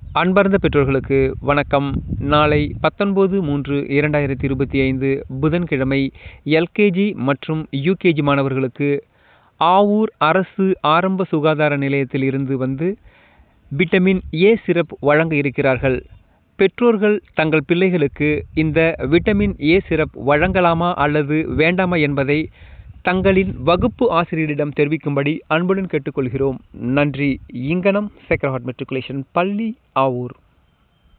அன்பார்ந்த பெற்றோர்களுக்கு வணக்கம் நாளை பத்தொன்பது மூன்று இரண்டாயிரத்தி இருபத்தி ஐந்து புதன்கிழமை எல்கேஜி மற்றும் யூகேஜி மாணவர்களுக்கு ஆவூர் அரசு ஆரம்ப சுகாதார நிலையத்தில் இருந்து வந்து விட்டமின் ஏ சிரப் வழங்க இருக்கிறார்கள் பெற்றோர்கள் தங்கள் பிள்ளைகளுக்கு இந்த விட்டமின் ஏ சிரப் வழங்கலாமா அல்லது வேண்டாமா என்பதை தங்களின் வகுப்பு ஆசிரியரிடம் தெரிவிக்கும்படி அன்புடன் கேட்டுக்கொள்கிறோம் நன்றி இங்கனம் சேக்ரஹார்ட் மெட்ரிகுலேஷன் பள்ளி ஆவூர்